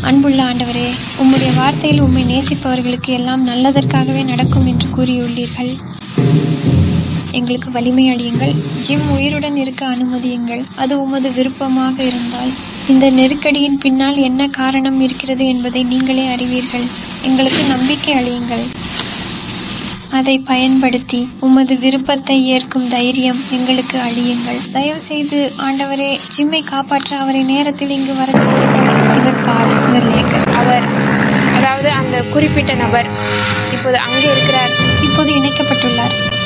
அன்புள்ள ஆண்டவரே உம்முடைய வார்த்தையில் உம்மை நேசிப்பவர்களுக்கு எல்லாம் நல்லதற்காகவே நடக்கும் என்று கூறியுள்ளீர்கள் எங்களுக்கு வலிமை அளியுங்கள் ஜிம் உயிருடன் இருக்க அனுமதியுங்கள் அது உமது விருப்பமாக இருந்தால் இந்த நெருக்கடியின் பின்னால் என்ன காரணம் இருக்கிறது என்பதை நீங்களே அறிவீர்கள் எங்களுக்கு நம்பிக்கை அளியுங்கள் அதை பயன்படுத்தி உமது விருப்பத்தை ஏற்கும் தைரியம் எங்களுக்கு அழியுங்கள் தயவு செய்து ஆண்டவரே ஜிம்மை காப்பாற்ற அவரை நேரத்தில் இங்கு வரச் செய்யுங்கள் இவர் பால் இவர் லேக்கர் அவர் அதாவது அந்த குறிப்பிட்ட நபர் இப்போது அங்கே இருக்கிறார் இப்போது இணைக்கப்பட்டுள்ளார்